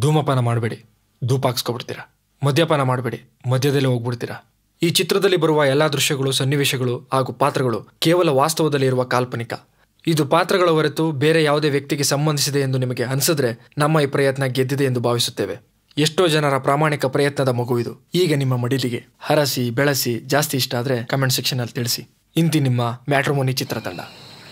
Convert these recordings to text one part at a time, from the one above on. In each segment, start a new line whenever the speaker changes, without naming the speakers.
ಧೂಮಪಾನ ಮಾಡಬೇಡಿ ಧೂಪ ಹಾಕ್ಸ್ಕೊಬಿಡ್ತೀರಾ ಮದ್ಯಪಾನ ಮಾಡಬೇಡಿ ಮದ್ಯದಲ್ಲೇ ಹೋಗ್ಬಿಡ್ತೀರಾ ಈ ಚಿತ್ರದಲ್ಲಿ ಬರುವ ಎಲ್ಲಾ ದೃಶ್ಯಗಳು ಸನ್ನಿವೇಶಗಳು ಹಾಗೂ ಪಾತ್ರಗಳು ಕೇವಲ ವಾಸ್ತವದಲ್ಲಿ ಇರುವ ಕಾಲ್ಪನಿಕ ಇದು ಪಾತ್ರಗಳ ಹೊರತು ಬೇರೆ ಯಾವುದೇ ವ್ಯಕ್ತಿಗೆ ಸಂಬಂಧಿಸಿದೆ ಎಂದು ನಿಮಗೆ ಅನಿಸಿದ್ರೆ ನಮ್ಮ ಈ ಪ್ರಯತ್ನ ಗೆದ್ದಿದೆ ಎಂದು ಭಾವಿಸುತ್ತೇವೆ ಎಷ್ಟೋ ಜನರ ಪ್ರಾಮಾಣಿಕ ಪ್ರಯತ್ನದ ಮಗು ಇದು ಈಗ ನಿಮ್ಮ ಮಡಿಲಿಗೆ ಹರಸಿ ಬೆಳೆಸಿ ಜಾಸ್ತಿ ಇಷ್ಟ ಆದ್ರೆ ಕಮೆಂಟ್ ಸೆಕ್ಷನ್ ಅಲ್ಲಿ ತಿಳಿಸಿ ಇಂತಿ ನಿಮ್ಮ ಮ್ಯಾಟ್ರಮೋನಿ ಚಿತ್ರತಂಡ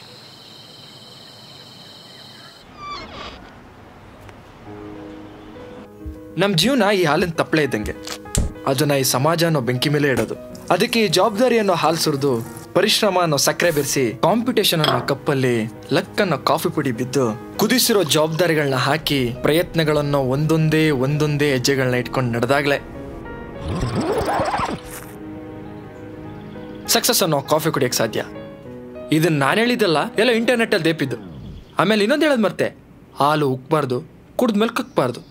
ನಮ್ಮ ಜೀವನ ಈ ಹಾಲಿನ ತಪ್ಪಲೆ ಇದ್ದಂಗೆ ಅದನ್ನ ಈ ಸಮಾಜ ಅನ್ನೋ ಬೆಂಕಿ ಮೇಲೆ ಇಡೋದು ಅದಕ್ಕೆ ಈ ಜವಾಬ್ದಾರಿ ಅನ್ನೋ ಹಾಲು ಸುರಿದು ಪರಿಶ್ರಮ ಅನ್ನೋ ಸಕ್ಕರೆ ಬೆರೆಸಿ ಕಾಂಪಿಟೇಷನ್ ಅನ್ನೋ ಕಪ್ಪಲ್ಲಿ ಲಕ್ ಅನ್ನೋ ಕಾಫಿ ಪುಡಿ ಬಿದ್ದು ಕುದಿಸಿರೋ ಜವಾಬ್ದಾರಿಗಳನ್ನ ಹಾಕಿ ಪ್ರಯತ್ನಗಳನ್ನು ಒಂದೊಂದೇ ಒಂದೊಂದೇ ಹೆಜ್ಜೆಗಳನ್ನ ಇಟ್ಕೊಂಡು ನಡೆದಾಗ್ಲೇ ಸಕ್ಸಸ್ ಅನ್ನೋ ಕಾಫಿ ಕುಡಿಯಕ್ಕೆ ಸಾಧ್ಯ ಇದನ್ನ ನಾನು ಹೇಳಿದ್ದಲ್ಲ ಎಲ್ಲ ಇಂಟರ್ನೆಟ್ಟಲ್ಲಿ ದೇಪಿದ್ದು ಆಮೇಲೆ ಇನ್ನೊಂದು ಹೇಳೋದು ಮತ್ತೆ ಹಾಲು ಉಕ್ಬಾರ್ದು ಕುಡಿದ್ಮೇಲೆ ಕಕ್ಬಾರ್ದು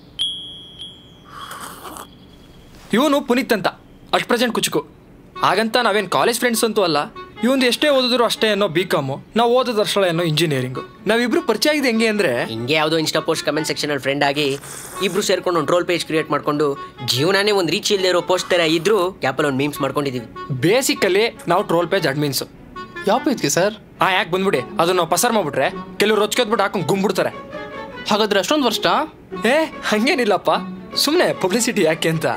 ಇವನು ಪುನೀತ್ ಅಂತ ಅಷ್ಟು ಪ್ರೆಸೆಂಟ್ ಕುಚುಕು ಹಾಗಂತ ನಾವೇನು ಕಾಲೇಜ್ ಫ್ರೆಂಡ್ಸ್ ಅಂತೂ ಅಲ್ಲ ಇವನು ಎಷ್ಟೇ ಓದಿದ್ರು ಅಷ್ಟೇ ಅನ್ನೋ ಬಿ ಕಾಮು ನಾವು ಓದೋದು ಅಷ್ಟೇ ಅನ್ನೋ ಇಂಜಿನಿಯರಿಂಗು ನಾವಿಬ್ರು ಪರಿಚಯ ಆಗಿದೆ ಹೆಂಗೆ ಅಂದರೆ
ಹಿಂಗೆ ಯಾವುದೋ ಇನ್ಸ್ಟಾ ಪೋಸ್ಟ್ ಕಮೆಂಟ್ ಸೆಕ್ಷನ್ ಅಲ್ಲಿ ಫ್ರೆಂಡ್ ಆಗಿ ಇಬ್ರು ಸೇರ್ಕೊಂಡು ಒಂದು ಟ್ರೋಲ್ ಪೇಜ್ ಕ್ರಿಯೇಟ್ ಮಾಡ್ಕೊಂಡು ಜೀವನನೇ ಒಂದು ರೀಚ್ ಇಲ್ಲದೆ ಇರೋ ಪೋಸ್ಟ್ ತರ ಇದ್ರು ಗ್ಯಾಪಲ್ಲಿ ಒಂದು ಮೀಮ್ಸ್ ಮಾಡ್ಕೊಂಡಿದೀವಿ
ಬೇಸಿಕಲಿ ನಾವು ಟ್ರೋಲ್ ಪೇಜ್ ಅಡ್ಮಿನ್ಸು
ಯಾವ ಪೇಜ್ಗೆ ಸರ್
ಆ ಯಾಕೆ ಬಂದ್ಬಿಡಿ ಅದನ್ನ ನಾವು ಪಸರ್ ಮಾಡ್ಬಿಟ್ರೆ ಕೆಲವ್ರು ರೊಚ್ಕೋದ್ಬಿಟ್ಟು ಹಾಕೊಂಡು ಗುಂಬಿಡ್ತಾರೆ
ಹಾಗಾದ್ರೆ ಅಷ್ಟೊಂದು ವರ್ಷ
ಏ ಹಂಗೇನಿಲ್ಲಪ್ಪ ಸುಮ್ಮನೆ ಪಬ್ಲಿಸಿಟಿ ಯಾಕೆ ಅಂತ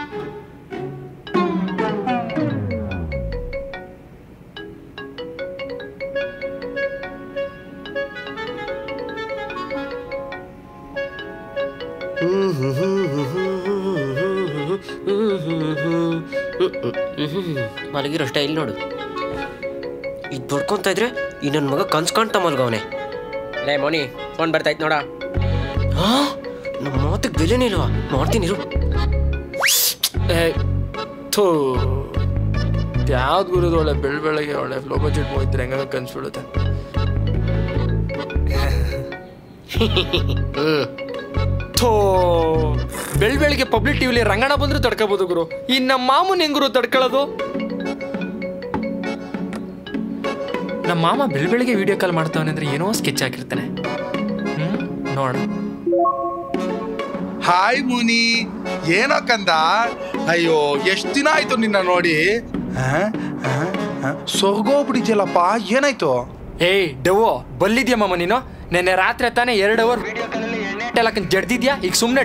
ಮಲಗಿರೋ ಸ್ಟೈಲ್ ನೋಡು ಇದು ಬಡ್ಕೊಂತ ಇದ್ರೆ ಈ ನನ್ನ ಮಗ ಕನ್ಸ್ ಕಾಣ್ತಾ ಮಲ್ಗವನೆ ಲೇ ಮೋನಿ ಫೋನ್ ಬರ್ತಾಯ್ತು ನೋಡ ಹಾ ನಮ್ಮ ಮಾತಿಗೆ ಬೆಲೆನೇ ಇಲ್ವಾ ಮಾಡ್ತೀನಿ ಇರು
ಏ ಥೂ ಯಾವ್ದು ಗುರುದು ಒಳ್ಳೆ ಬೆಳ್ ಬೆಳಗ್ಗೆ ಒಳ್ಳೆ ಲೋ ಬಜೆಟ್ ಹೋಗಿದ್ರೆ ಹೆಂಗ ಕನ್ಸ್ಬಿಡುತ್ತೆ ಥೋ ಬೆಳ್ ಬೆಳಿಗ್ಗೆ ಪಬ್ಲಿಕ್ ಟಿವಿಲಿ ರಂಗಣ ಬಂದ್ರು ತಡ್ಕೋಬಹುದು ಗುರು ಈ ನಮ್ಮ ಮಾಮೂನ್ ಹೆಂಗ್ ಗುರು ತಡ್ಕೊಳ್ಳೋದು ನಮ್ಮ ಮಾಮ ಬೆಳ್ ಬೆಳಿಗ್ಗೆ ವಿಡಿಯೋ ಕಾಲ್ ಮಾಡ್ತಾವನೆ ಅಂದ್ರೆ ಏನೋ ಸ್ಕೆಚ್ ಹಾಕಿರ್ತಾನೆ ಹ್ಮ್ ನೋಡ
ಹಾಯ್ ಮುನಿ ಏನೋ ಕಂದ ಅಯ್ಯೋ ಎಷ್ಟು ದಿನ ಆಯ್ತು ನಿನ್ನ ನೋಡಿ ಸ್ವರ್ಗೋಗ್ಬಿಟ್ಟಿದ್ಯಲ್ಲಪ್ಪ ಏನಾಯ್ತು
ಏಯ್ ಡವೋ ಬಲ್ಲಿದ್ಯಾ ಮಾಮ ನೀನು ನೆನ್ನೆ ರಾತ್ರಿ ತಾನೇ ಎರಡು ಅವರ್ ಎಲ್ಲ ಜಡ್ದಿದ್ಯಾ ಈಗ ಸುಮ್ಮನೆ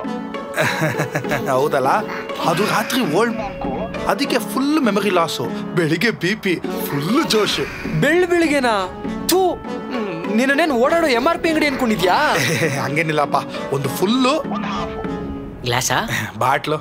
ಹೌದಲ್ಲ ಅದು ರಾತ್ರಿ ಓಲ್ಡ್ ಅದಕ್ಕೆ ಫುಲ್ ಮೆಮರಿ ಲಾಸು ಬೆಳಿಗ್ಗೆ ಬಿ ಪಿ ಫುಲ್ ಜೋಶು
ಬೆಳ್ ಬೆಳಿಗ್ಗೆನಾ ಥೂ ನೀನೇನು ಓಡಾಡೋ ಎಮ್ ಆರ್ ಪಿ ಅಂಗಡಿ ಅನ್ಕೊಂಡಿದ್ಯಾ
ಹಂಗೇನಿಲ್ಲಪ್ಪ ಒಂದು ಫುಲ್ಲು
ಗ್ಲಾಸಾ
ಬಾಟ್ಲು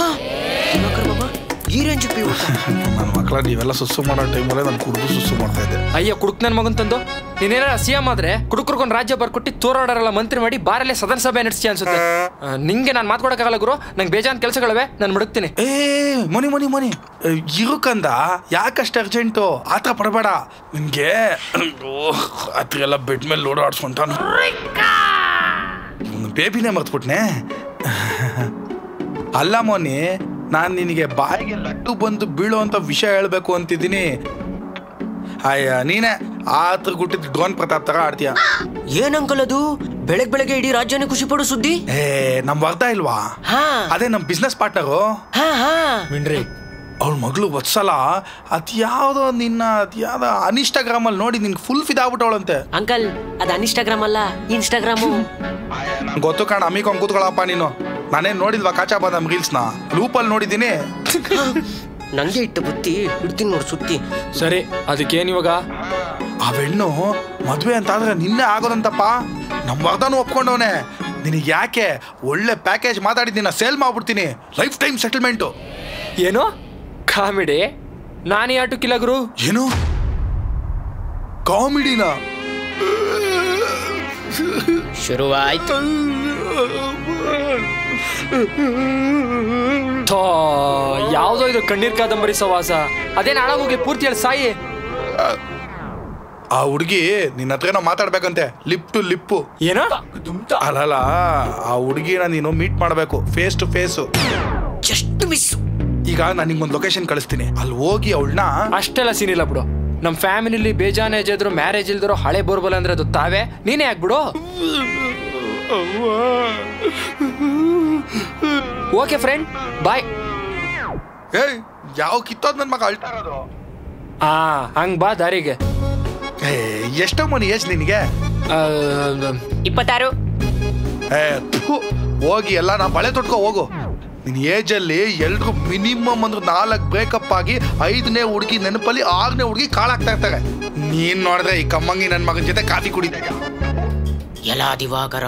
ಈ ರೇಂಜ್
ನನ್ನ ಮಕ್ಕಳ ನೀವೆಲ್ಲ ಸುಸ್ಸು ಮಾಡೋ ಟೈಮಲ್ಲೇ ನಾನು ಕುಡಿದು ಸುಸ್ಸು ಮಾಡ್ತಾ ಇದ್ದೆ
ಅಯ್ಯೋ ಕುಡುಕ್ ನನ್ ಮಗನ್ ತಂದು ನೀನೇನಾರ ಸಿ ಎಂ ಆದ್ರೆ ಕುಡುಕ್ರಗೊಂದು ರಾಜ್ಯ ಬರ್ಕೊಟ್ಟು ತೋರಾಡೋರೆಲ್ಲ ಮಂತ್ರಿ ಮಾಡಿ ಬಾರಲ್ಲೇ ಸದನ ಸಭೆ ನಡೆಸಿ ಅನ್ಸುತ್ತೆ ಆ, ನಿಂಗೆ ನಾನು ಮಾತ್ಕೊಡಕ್ಕಾಗಲ್ಲ ಗುರು ನಂಗೆ ಬೇಜಾನ್ ಕೆಲಸಗಳಿವೆ ನಾನು ಮುಡುಕ್ತೀನಿ
ಏ ಮನಿ ಮನಿ ಮನಿ ಇರು ಕಂದ ಯಾಕಷ್ಟು ಅರ್ಜೆಂಟು ಆತರ ಪಡಬೇಡ ನಿನ್ಗೆ ರಾತ್ರಿ ಎಲ್ಲ ಬೆಡ್ ಮೇಲೆ ಓಡಾಡ್ಸ್ಕೊಂತಾನು ಬೇಬಿನೇ ಮರ್ತ್ಬಿಟ್ನೆ ಅಲ್ಲ ಮೋನಿ ನಾನು ನಿನಗೆ ಬಾಯಿಗೆ ಲಡ್ಡು ಬಂದು ಬೀಳುವಂತ ವಿಷಯ ಹೇಳ್ಬೇಕು ಅಂತಿದ್ದೀನಿ ಅಯ್ಯ ನೀನೇ ಆತರ ಗುಟ್ಟಿದ್ ಡ್ರೋನ್ ಪ್ರತಾಪ್ ತರ ಆಡ್ತೀಯ
ಏನ್ ಅಂಕಲ್ ಅದು ಬೆಳಗ್ ಬೆಳಗ್ಗೆ ಇಡೀ ರಾಜ್ಯನೇ ಖುಷಿ ಪಡೋ ಸುದ್ದಿ
ಏ ನಮ್ ವರ್ಧ ಇಲ್ವಾ
ಹಾ
ಅದೇ ನಮ್ ಬಿಸ್ನೆಸ್ ಪಾರ್ಟ್ನರು
ಹಾ ಹಾ
ಮಿಂಡ್ರಿ
ಅವಳ ಮಗಳು ವತ್ಸಲ ಅದ್ಯಾವುದೋ ನಿನ್ನ ಅದ್ಯಾವುದೋ ಅನಿಸ್ಟಾಗ್ರಾಮಲ್ಲಿ ನೋಡಿ ನಿನ್ಗೆ ಫುಲ್ ಫಿದಾಗ್ಬಿಟ್ಟವಳಂತೆ
ಅಂಕಲ್ ಅದು ಅನ್ಇನ್ಸ್ಟಾಗ್ರಾಮ್ ಅಲ್ಲ ಇನ್ಸ್ಟಾಗ್ರಾಮು
ಗೊತ್ತು ಕಾಣ ಅಮ್ಮಿಕೊಂಡ್ ಕೂತ್ಕೊಳಪ್ಪ ನೀನು ನಾನೇನ್ ನೋಡಿಲ್ವಾ ಕಾಚಾ ಬಾದಾಮ್ ರೀಲ್ಸ್ನ ಲೂಪಲ್ಲಿ ನೋಡಿದ್ದೀನಿ
ನಂಗೆ ಇಟ್ಟು ಬುತ್ತಿ ಇಡ್ತೀನಿ ನೋಡು ಸುತ್ತಿ
ಸರಿ ಅದಕ್ಕೇನು ಇವಾಗ
ಆ ಹೆಣ್ಣು ಮದ್ವೆ ಅಂತ ಆದ್ರೆ ನಿನ್ನೆ ಆಗೋದಂತಪ್ಪ ನಮ್ ವರ್ಧನು ಒಪ್ಕೊಂಡವನೆ ನಿನಗೆ ಯಾಕೆ ಒಳ್ಳೆ ಪ್ಯಾಕೇಜ್ ಮಾತಾಡಿದ್ದೀನಿ ಸೇಲ್ ಮಾಡ್ಬಿಡ್ತೀನಿ ಲೈಫ್ ಟೈಮ್ ಸೆಟಲ್ಮೆಂಟು
ಏನು ಕಾಮಿಡಿ ನಾನೇ ಆಟಕ್ಕಿಲ್ಲ ಗುರು
ಏನು ಕಾಮಿಡಿನ
ಶುರುವಾಯ್ತು
ಥೋ ಯಾವುದೋ ಇದು ಕಣ್ಣೀರ್ ಕಾದಂಬರಿ ಸವಾಸ ಅದೇನು ಹಾಳಾಗೋಗ್ಲಿ ಪೂರ್ತಿ ಹೇಳಿ ಸಾಯಿ
ಆ ಹುಡುಗಿ ನಿನ್ನ ಹತ್ರನೋ ಮಾತಾಡ್ಬೇಕಂತೆ ಲಿಪ್ ಟು ಲಿಪ್ಪು
ಏನೋ
ಅಲ್ಲಲ್ಲ ಆ ಹುಡುಗಿನ ನೀನು ಮೀಟ್ ಮಾಡಬೇಕು face to face
just miss
ಈಗ ನಾನು ನಿಂಗೊಂದು ಲೊಕೇಶನ್ ಕಳಿಸ್ತೀನಿ ಅಲ್ಲಿ ಹೋಗಿ ಅವಳನ್ನ
ಅಷ್ಟೆಲ್ಲ ಸೀನ್ ಇಲ್ಲ ಬಿಡು ನಮ್ಮ ಫ್ಯಾಮಿಲಿಲಿ ಬೇಜಾನ್ ಏಜ್ ಇದ್ರು ಮ್ಯಾರೇಜ್ ಇಲ್ದಿರೋ ಹಳೆ ಬೋರ್ಬಲ್ ಅಂದ್ರೆ ಅದು ತಾವೇ ನೀನೇ ಆಗ್ಬಿಡು ಓಕೆ ಫ್ರೆಂಡ್ ಬಾಯ್
ಏಯ್ ಯಾವ ಕಿತ್ತೋದ್ ನನ್ನ ಮಗ ಅಳ್ತಾ ಇರೋದು
ಆ ಹಂಗ್ ಬಾ ದಾರಿಗೆ
ಏ ಎಷ್ಟೋ ಮನಿ ಏಜ್ ನಿನಗೆ
ಆ,
ಇಪ್ಪತ್ತಾರು
ಏ ಥು, ಹೋಗಿ ಎಲ್ಲ ನಾ ಬಳೆ ತೊಟ್ಕೋ ಹೋಗು ನಿನ್ ಏಜಲ್ಲಿ ಎಲ್ರು ಮಿನಿಮಮ್ ಅಂದ್ರೆ ನಾಲ್ಕು ಬ್ರೇಕಪ್ ಆಗಿ ಐದನೇ ಹುಡುಗಿ ನೆನಪಲ್ಲಿ ಆರನೇ ಹುಡುಗಿ ಕಾಳಾಗ್ತಾ ಇರ್ತಾರೆ ನೀನ್ ನೋಡಿದ್ರೆ ಈ ಕಮ್ಮಂಗಿ ನನ್ನ ಮಗನ ಜೊತೆ ಕಾಫಿ ಕುಡಿದಾಗ
ಎಲ್ಲ ದಿವಾಕರ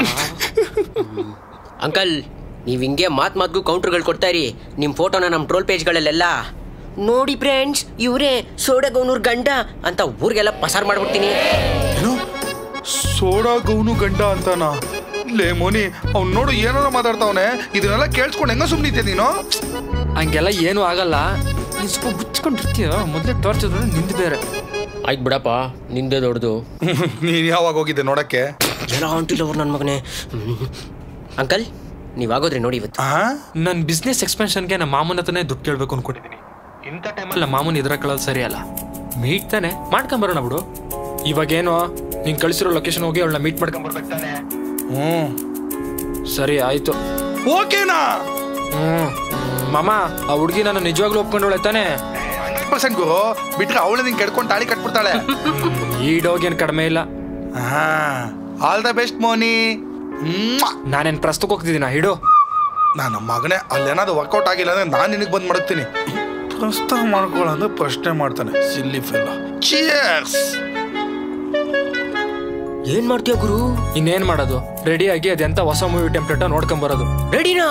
ಅಂಕಲ್ ನೀವು ಹಿಂಗೆ ಮಾತ್ ಮಾತ್ಗೂ ಕೌಂಟರ್ಗಳು ಕೊಡ್ತಾ ಇರಿ ನಿಮ್ಮ ಫೋಟೋನ ನಮ್ಮ ಟ್ರೋಲ್ ಪೇಜ್ಗಳಲ್ಲೆಲ್ಲ ನೋಡಿ ಫ್ರೆಂಡ್ಸ್ ಇವರೇ ಸೋಡಗೌನೂರ್ ಗಂಡ ಅಂತ ಊರಿಗೆಲ್ಲ ಪಸಾರ್ ಮಾಡ್ಬಿಡ್ತೀನಿ
ಏನು ಸೋಡಾ ಗೌನು ಗಂಡ ಅಂತಾನ ಲೇ ಮೋನಿ ಅವ್ನು ನೋಡು ಏನಾರ ಮಾತಾಡ್ತಾವನೆ ಇದನ್ನೆಲ್ಲ ಕೇಳಿಸ್ಕೊಂಡು ಹೆಂಗ ಸುಮ್ಮನಿದ್ದೆ ನೀನು
ಹಂಗೆಲ್ಲ ಏನೂ ಆಗಲ್ಲ ನೀನ್ ಸ್ವಲ್ಪ ಮುಚ್ಕೊಂಡಿರ್ತೀಯ ಮೊದಲೇ ಟಾರ್ಚ್ ನಿಂದು ಬೇರೆ
ಆಯ್ತು ಬಿಡಪ್ಪ ನಿಂದೆ ದೊಡ್ಡದು
ನೀನ್ ಯಾವಾಗ ಹೋಗಿದ್ದೆ ನೋಡಕ್ಕೆ
ಎಲ್ಲ ಹೊಂಟಿಲ್ಲ ಅವ್ರು ನನ್ನ ಮಗನೇ ಅಂಕಲ್ ನೀವು ಆಗೋದ್ರಿ ನೋಡಿ ಇವತ್ತು
ಆ
ನನ್ನ ಬಿಸ್ನೆಸ್ ಎಕ್ಸ್ಪೆನ್ಷನ್ಗೆ ನಮ್ಮ ಮಾಮನ ಹತ್ರನೇ ದುಡ್ಡು ಕೇಳ್ಬೇಕು ಅನ್ಕೊಂಡಿದ್ದೀನಿ ಇಂಥ ಟೈಮಲ್ಲಿ ನಮ್ಮ ಮಾಮನ ಇದ್ರ ಕಳೋದು ಸರಿ ಅಲ್ಲ ಮೀಟ್ ತಾನೆ ಮಾಡ್ಕೊಂಬರೋಣ ಬಿಡು ಇವಾಗೇನು ನೀನ್ ಕಳಿಸಿರೋ ಲೊಕೇಶನ್ ಹೋಗಿ ಅವಳನ್ನ ಮೀಟ್ ಮಾಡ್ಕೊಂಬರ್ಬೇಕು ತಾನೆ
ಹ್ಮ್
ಸರಿ ಆಯ್ತು
ಓಕೆನಾ
ಹ್ಮ್ ಮಾಮ ಆ ಹುಡುಗಿ ನಾನು ನಿಜವಾಗ್ಲೂ ಒಪ್ಕೊಂಡವಳೆ ತಾನೆ
ಪರ್ಸೆಂಟ್ ಗುರು ಬಿಟ್ರೆ ಅವಳೆ ನಿಂಗೆ ಕೆಡ್ಕೊಂಡು ತಾಳಿ ಕಟ್ಬಿಡ್ತಾಳೆ
ಈ ಡೋಗೇನು ಕಡಿಮೆ ಇಲ್ಲ
ಆಲ್ ದ ಬೆಸ್ಟ್ ಮೋನಿ ಮ್ವಾ.
ನಾನೇನ್ ಪ್ರಸ್ತುಕ್ ಹೋಗ್ತಿದ್ದೀನ ಹಿಡು
ನನ್ನ ಮಗನೇ ಅಲ್ಲೇನಾದ್ರು ವರ್ಕೌಟ್ ಆಗಿಲ್ಲ ಅಂದ್ರೆ ನಾನು ನಿನಗೆ ಬಂದು ಮಡಗ್ತೀನಿ ಪ್ರಸ್ತಾವ ಮಾಡ್ಕೊಳ್ಳ ಅಂದ್ರೆ ಪ್ರಶ್ನೆ ಮಾಡ್ತಾನೆ ಸಿಲ್ಲಿ ಫೆಲ್ಲ ಚಿಯರ್ಸ್
ಏನ್ ಮಾಡ್ತೀಯ ಗುರು
ಇನ್ನೇನ್ ಮಾಡೋದು ರೆಡಿಯಾಗಿ ಅದೆಂತ ಹೊಸ ಮೂವಿ ಟೆಂಪ್ಲೇಟ್ ನೋಡ್ಕೊಂಬರೋದು
ರೆಡಿನಾ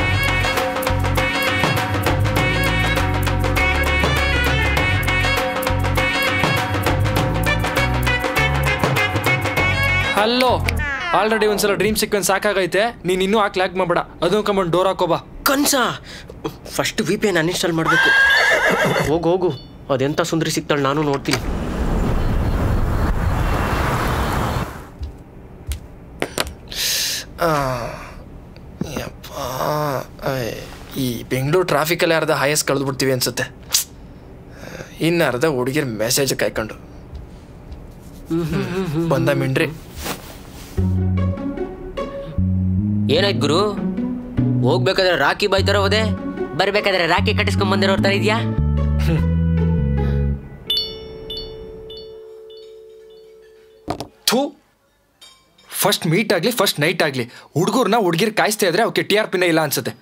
ಹಲೋ ಆಲ್ರೆಡಿ ಒಂದ್ಸಲ ಡ್ರೀಮ್ ಸೀಕ್ವೆನ್ಸ್ ಸಾಕಾಗೈತೆ ನೀನ್ ಇನ್ನೂ ಹಾಕಿ ಲ್ಯಾಕ್ ಮಾಡ್ಬೇಡ ಅದನ್ನ ಕಂಬಂಡ್ ಡೋರ್ ಹಾಕೋಬಾ
ಕನ್ಸ first V P N uninstall ಮಾಡಬೇಕು ಹೋಗು ಹೋಗು ಅದೆಂತ ಸುಂದರಿ ಸಿಗ್ತಾಳೆ ನಾನು ನೋಡ್ತೀನಿ
ಈ ಬೆಂಗಳೂರು ಟ್ರಾಫಿಕಲ್ಲಿ ಅರ್ಧ ಹೈಯೆಸ್ಟ್ ಕಳೆದು ಬಿಡ್ತೀವಿ ಅನ್ಸುತ್ತೆ ಇನ್ನು ಅರ್ಧ ಹುಡುಗಿರ್ ಮೆಸೇಜ್ ಕಾಯ್ಕೊಂಡು ಬಂದ ಮಿಂಡ್ರಿ
ಏನಾಯ್ತು ಗುರು ಹೋಗ್ಬೇಕಾದ್ರೆ ರಾಖಿ ಬಾಯ್ತಾರ ಹೋದೆ ಬರ್ಬೇಕಾದ್ರೆ ರಾಖಿ ಕಟ್ಟಿಸ್ಕೊಂಡ್ ಬಂದಿರೋ ತರ ಇದೆಯಾ
ಥೂ ಫಸ್ಟ್ ಮೀಟ್ ಆಗಲಿ ಫಸ್ಟ್ ನೈಟ್ ಆಗಲಿ ಹುಡುಗರ್ನ ಹುಡುಗಿರ್ ಕಾಯಿಸ್ತಾ ಇದ್ರೆ ಅವಕ್ಕೆ ಟಿ ಆರ್ ಪಿನೇ ಇಲ್ಲ ಅನ್ಸುತ್ತೆ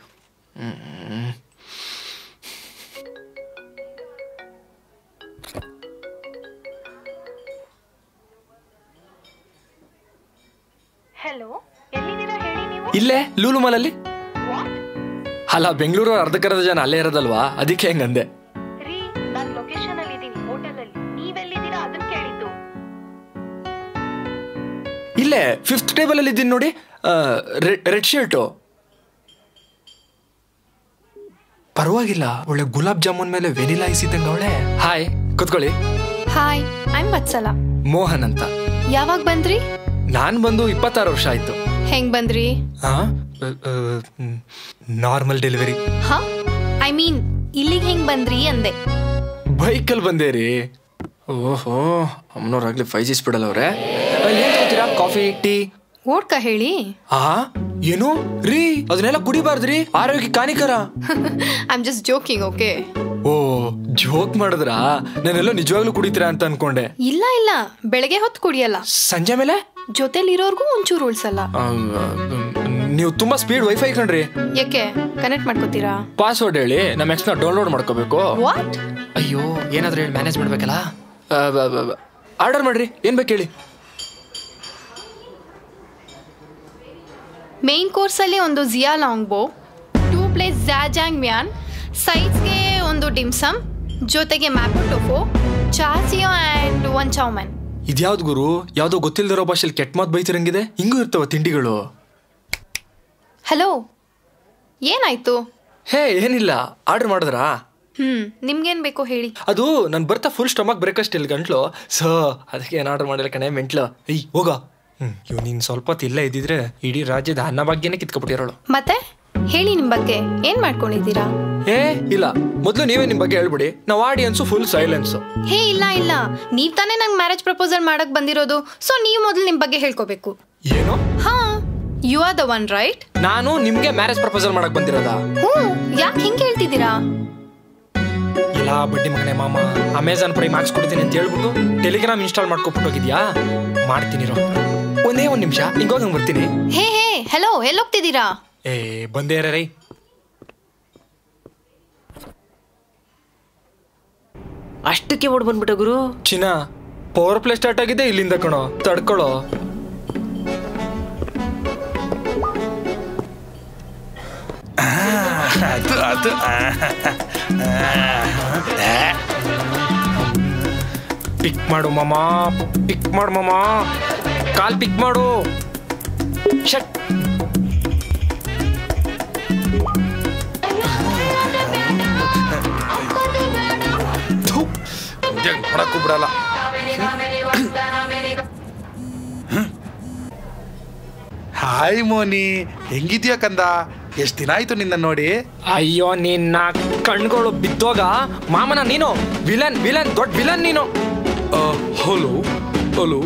ಹಲೋ ಎಲ್ಲಿದ್ದೀರಾ ಹೇಳಿ ನೀವು
ಇಲ್ಲೇ ಲೂಲು ಮಾಲಲ್ಲಿ ಅಲ್ಲ ಬೆಂಗಳೂರು ಅರ್ಧಕ್ಕರ್ಧ ಜನ ಅಲ್ಲೇ ಇರೋದಲ್ವಾ ಅದಕ್ಕೆ ಹೆಂಗಂದೆ
ರೀ ನಾನು ಲೊಕೇಶನ್ ಅಲ್ಲಿ ಇದ್ದೀನಿ ಹೋಟೆಲ್ ಅಲ್ಲಿ ನೀವೆಲ್ಲಿದ್ದೀರಾ ಅದನ್ನ ಕೇಳಿದ್ದು
ಇಲ್ಲೇ ಫಿಫ್ತ್ ಟೇಬಲ್ ಅಲ್ಲಿ ಇದ್ದೀನಿ ನೋಡಿ ರೆಡ್ ಶರ್ಟು ಪರವಾಗಿಲ್ಲ ಒಳ್ಳೆ ಗುಲಾಬ್ ಜಾಮೂನ್ ಮೇಲೆ ವೆನಿಲಾ ಐಸ್ ಇದ್ದಂಗೆ ಅವಳೆ ಹಾಯ್ ಕುತ್ಕೊಳ್ಳಿ
ಹಾಯ್ ಐಮ್ ವತ್ಸಲ
ಮೋಹನ್ ಅಂತ
ಯಾವಾಗ ಬಂದ್ರಿ
ನಾನ್ ಬಂದು ಇಪ್ಪತ್ತಾರು ವರ್ಷ ಆಯ್ತು
ಹೆಂಗ್ ಬಂದ್ರಿ
ನಾರ್ಮಲ್ ಡೆಲಿವರಿ
ಹಾ ಐ ಮೀನ್ ಇಲ್ಲಿಗೆ ಹೆಂಗ್ ಬಂದ್ರಿ ಅಂದೆ
ಬೈಕಲ್ಲಿ ಬಂದೆ ರೀ ಓಹೋ ಅಮ್ಮನವ್ರಾಗ್ಲಿ ಫೈವ್ ಜಿ ಸ್ಪೀಡಲ್ಲ ಅವ್ರೆ ಏನ್ ತಗೋತೀರಾ ಕಾಫಿ ಟೀ
ಓಡ್ಕ ಹೇಳಿ
ಆ ಏನು ರೀ ಅದನ್ನೆಲ್ಲ ಕುಡಿಬಾರ್ದ್ರಿ ಆರೋಗ್ಯ ಹಾನಿಕರ
ಐಮ್ ಜಸ್ಟ್ ಜೋಕಿಂಗ್ ಓಕೆ
ಓ ಜೋಕ್ ಮಾಡಿದ್ರಾ ನಾನೆಲ್ಲೋ ನಿಜವಾಗ್ಲೂ ಕುಡಿತೀರಾ ಅಂತ ಅನ್ಕೊಂಡೆ
ಇಲ್ಲ ಇಲ್ಲ ಬೆಳಗ್ಗೆ ಹೊತ್ತು ಕುಡಿಯಲ್ಲ
ಸಂಜೆ ಮೇಲೆ
ಜೊತೆಲಿರೋರ್ಗೂ ಒಂಚೂರು ಉಳ್ಸಲ್ಲ
ಆ, ನೀವು ತುಂಬಾ ಸ್ಪೀಡ್ ವೈಫೈ ಕಣ್ರಿ
ಯಾಕೆ ಕನೆಕ್ಟ್ ಮಾಡ್ಕೋತೀರಾ
ಪಾಸ್ವರ್ಡ್ ಹೇಳಿ ನಮ್ಮ ಎಕ್ಸ್ನ ಡೌನ್ಲೋಡ್ ಮಾಡ್ಕೋಬೇಕು
ವಾಟ್
ಅಯ್ಯೋ ಏನಾದ್ರೂ ಹೇಳಿ ಮ್ಯಾನೇಜ್ ಮಾಡ್ಬೇಕಲ್ಲ ಆರ್ಡರ್ ಮಾಡ್ರಿ ಏನ್ ಬೇಕು ಹೇಳಿ
ಮೇನ್ ಕೋರ್ಸಲ್ಲಿ ಒಂದು ಜಿಯಾ ಲಾಂಗ್ಬೋ ಟೂ ಪ್ಲೇಸ್ ಝ್ಯಾಜಾಂಗ್ ಮ್ಯಾನ್ ಸೈಡ್ಸ್ಗೆ ಒಂದು ಡಿಮ್ಸಮ್ ಜೊತೆಗೆ ಮ್ಯಾಪೋ ಟೊಫೋ ಚಾಸಿಯೋ ಆ್ಯಂಡ್ ಒನ್ ಚೌಮನ್
ಇದ್ಯಾವ್ದು ಗುರು ಯಾವ್ದೋ ಗೊತ್ತಿಲ್ದಿರೋ ಭಾಷೆಲಿ ಕೆಟ್ಟ ಮಾತು ಬೈತಿರಂಗಿದೆ ಹಿಂಗೂ ಇರ್ತಾವ ತಿಂಡಿಗಳು
ಹಲೋ ಏನಾಯ್ತು
ಹೇ ಏನಿಲ್ಲ ಆರ್ಡರ್ ಮಾಡಿದ್ರಾ
ಹ್ಮ್ ನಿಮ್ಗೇನ್ ಬೇಕೋ ಹೇಳಿ
ಅದು ನಾನು ಬರ್ತಾ ಫುಲ್ ಸ್ಟಮಕ್ ಬ್ರೇಕಸ್ಟ್ ಇಲ್ಲಿ ಗಂಟ್ಲು ಸೊ ಅದಕ್ಕೆ ಏನು ಆರ್ಡರ್ ಮಾಡಿಲ್ಲ ಕಣೆ ಮೆಂಟ್ಲು ಏಯ್ ಹೋಗ ಹ್ಮ್ ಇವ್ ನೀನ್ ಸ್ವಲ್ಪ ಹೊತ್ತು ಇಲ್ಲೇ ಇದ್ದಿದ್ರೆ ಇಡೀ ರಾಜ್ಯದ ಅನ್ನ ಭಾಗ್ಯನೇ ಕಿತ್ಕೊಬಿಟ್ಟಿರೋಳು
ಮತ್ತೆ ಹೇಳಿ ನಿಮ್ ಬಗ್ಗೆ ಏನ್ ಮಾಡ್ಕೊಂಡಿದ್ದೀರಾ
ಏ ಇಲ್ಲ ಮೊದಲು ನೀವೇ ನಿಮ್ ಬಗ್ಗೆ ಹೇಳ್ಬಿಡಿ ನಾವು ಆಡಿಯನ್ಸು ಫುಲ್ ಸೈಲೆನ್ಸ್
ಹೇ ಇಲ್ಲ ಇಲ್ಲ ನೀವ್ ತಾನೇ ನಂಗೆ ಮ್ಯಾರೇಜ್ ಪ್ರಪೋಸಲ್ ಮಾಡಕ್ ಬಂದಿರೋದು ಸೊ ನೀವು ಮೊದಲು ನಿಮ್ ಬಗ್ಗೆ ಹೇಳ್ಕೋಬೇಕು
ಏನು
ಹಾ you are the one right
ನಾನು ನಿಮ್ಗೆ ಮ್ಯಾರೇಜ್ ಪ್ರಪೋಸಲ್ ಮಾಡಕ್ ಬಂದಿರೋದಾ
ಹ್ಞೂ ಯಾಕೆ ಹಿಂಗೆ ಹೇಳ್ತಿದ್ದೀರಾ
ಇಲ್ಲ ಬಡ್ಡಿ ಮಗನೇ ಮಾಮ ಅಮೆಝಾನ್ ಪ್ರೈಮ್ ಹಾಕ್ಸ್ಕೊಡ್ತೀನಿ ಅಂತ ಹೇಳ್ಬಿಟ್ಟು ಟೆಲಿಗ್ರಾಮ್ ಇನ್ಸ್ಟಾಲ್ ಮಾಡ್ಕೊಬಿಟ್ಟು ಹೋಗಿದ್ಯಾ ಮಾಡ್ತೀನಿ ಇರು. ಒಂದೇ ಒಂದ್ ನಿಮಿಷ ಹಿಂಗೋಗಿ ಹಂಗ್ ಬರ್ತೀನಿ
ಹೇ ಹೇ ಹೆಲೋ ಎಲ್ಲೋಗ್ತಿದ್ದೀರಾ
ಏ ಬಂದೇ ರೈ
ಅಷ್ಟಕ್ಕೆ ಓಡ್ ಬಂದ್ಬಿಟ್ಟ ಗುರು
ಚಿನ್ನ ಪವರ್ ಪ್ಲೇ ಸ್ಟಾರ್ಟ್ ಆಗಿದೆ ಇಲ್ಲಿಂದ ಕಣೋ ತಡ್ಕೊಳ್ಳೋ
ಅದು ಅದು
ಪಿಕ್ ಮಾಡು ಮಾಮ ಪಿಕ್ ಮಾಡು ಮಾಮ ಕಾಲ್ ಪಿಕ್ ಮಾಡು ಶಟ್
ಥು, ಇದ್ಯಾಕ್ ಮಾಡಕ್ಕೂ ಬಿಡಲ್ಲ ಹಾಯ್ ಮೋನಿ ಹೆಂಗಿದ್ಯಾ ಕಂದ ಎಷ್ಟ್ ದಿನ ಆಯ್ತು ನಿನ್ನ ನೋಡಿ
ಅಯ್ಯೋ ನಿನ್ನ ಕಣ್ಗಳು ಬಿದ್ದೋಗ ಮಾಮನ ನೀನು ವಿಲನ್ ವಿಲನ್ ದೊಡ್ಡ ವಿಲನ್ ನೀನು
ಹಲೋ ಹಲೋ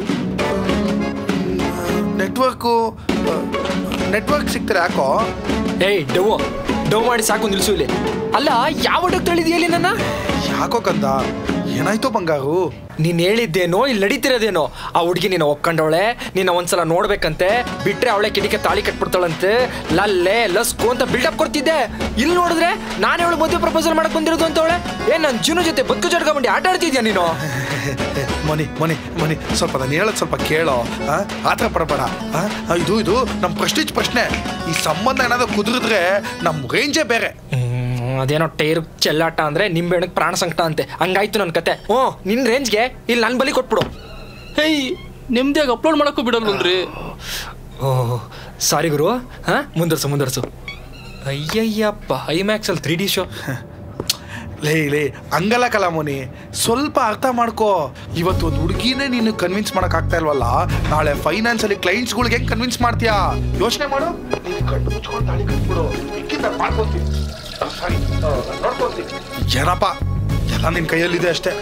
ನೆಟ್ವರ್ಕು ನೆಟ್ವರ್ಕ್ ಸಿಗ್ತಾರೆ ಯಾಕೋ
ಏಯ್ ಡವ್ ಡವ್ ಮಾಡಿ ಸಾಕು ನಿಲ್ಸು ಇಲ್ಲಿ ಅಲ್ಲ ಯಾವ ಹುಡುಗ ತಳಿದೆಯಲ್ಲಿ ನನ್ನ
ಯಾಕೋ ಕಂದ ಏನಾಯ್ತು ಬಂಗಾರು
ನೀನ್ ಹೇಳಿದ್ದೇನೋ ಇಲ್ಲಿ ನಡೀತಿರೋದೇನೋ ಆ ಹುಡುಗಿ ನೀನು ಒಪ್ಕೊಂಡವಳೆ ನಿನ್ನ ಒಂದ್ಸಲ ನೋಡ್ಬೇಕಂತೆ ಬಿಟ್ರೆ ಅವಳೆ ಕಿಡಿಕೆ ತಾಳಿ ಕಟ್ಬಿಡ್ತಾಳಂತೆ ಲಲ್ಲೆ ಲಸ್ಕು ಅಂತ ಬಿಲ್ಡಪ್ ಕೊಡ್ತಿದ್ದೆ ಇಲ್ಲಿ ನೋಡಿದ್ರೆ ನಾನೇ ಅವಳು ಮದುವೆ ಪ್ರಪೋಸಲ್ ಮಾಡಕ್ ಬಂದಿರೋದು ಅಂತವಳೆ ಏನ್ ನನ್ನ ಜೀವನ ಜೊತೆ ಬದುಕು ಜಡ್ಕೊಂಡ್ಬಂಡಿ ಆಟ ಆಡ್ತಿದ್ಯಾ ನೀನು
ಮನಿ ಮನಿ ಮನಿ ಸ್ವಲ್ಪ ನಾನು ಹೇಳೋದು ಸ್ವಲ್ಪ ಕೇಳೋ ಆ? ಆತರ ಪಡಬೇಡ ಆ? ಆ, ಇದು ಇದು ನಮ್ಮ ಪ್ರೆಸ್ಟೀಜ್ ಪ್ರಶ್ನೆ ಈ ಸಂಬಂಧ ಏನಾದ್ರು ಕುದುರಿದ್ರೆ ನಮ್ಮ ರೇಂಜೇ ಬೇರೆ
ಹ್ಮ್, ಅದೇನೋ ಟೈರ್ ಚೆಲ್ಲಾಟ ಅಂದ್ರೆ ನಿಂಬೆಹಣ್ಣಕ್ಕೆ ಪ್ರಾಣ ಸಂಕಟ ಅಂತೆ ಹಂಗಾಯ್ತು ನನ್ನ ಕತೆ ಹ್ಞೂ ನಿನ್ ರೇಂಜ್ಗೆ ಇಲ್ಲಿ ನನ್ ಬಲಿ ಕೊಟ್ಬಿಡು
ಹೇಯ್ ನೆಮ್ಮದಿಯಾಗಿ ಅಪ್ಲೋಡ್ ಮಾಡಕ್ಕೂ ಬಿಡಲ್ವಲ್ರಿ
ಓಹ್ ಸಾರಿ ಗುರು ಹಾ ಮುಂದರ್ಸು ಮುಂದರ್ಸು ಅಯ್ಯಯ್ಯಪ್ಪ ಐಮ್ಯಾಕ್ಸ್ ಅಲ್ಲಿ ತ್ರೀ ಡಿ ಶೋ
ಲೇ ಲೇ ಹಂಗಲ್ಲ ಕಲಾಮೋನಿ ಸ್ವಲ್ಪ ಅರ್ಥ ಮಾಡ್ಕೋ ಇವತ್ತು ಒಂದು ಹುಡುಗಿನೇ ನೀನು ಕನ್ವಿನ್ಸ್ ಮಾಡಕ್ ಆಗ್ತಾ ಇಲ್ವಲ್ಲ ನಾಳೆ ಫೈನಾನ್ಸ್ ಅಲ್ಲಿ ಕ್ಲೈಂಟ್ಸ್ಗಳಿಗೆ ಹೆಂಗ್ ಕನ್ವಿನ್ಸ್ ಮಾಡ್ತೀಯಾ ಯೋಚನೆ ಮಾಡು ನೀನು ಕಣ್ಣು ಮುಚ್ಕೊಂಡು ತಾಳಿ ಕಟ್ಬಿಡು ಮಿಕ್ಕಿದ್ದು ನಾನ್ ಮಾಡ್ಕೊತೀನಿ ಸಾರಿ ನೋಡ್ಕೊತೀನಿ ಏನಪ್ಪ ಎಲ್ಲ ನಿನ್ ಕೈಯಲ್ಲಿದೆ ಅಷ್ಟೇ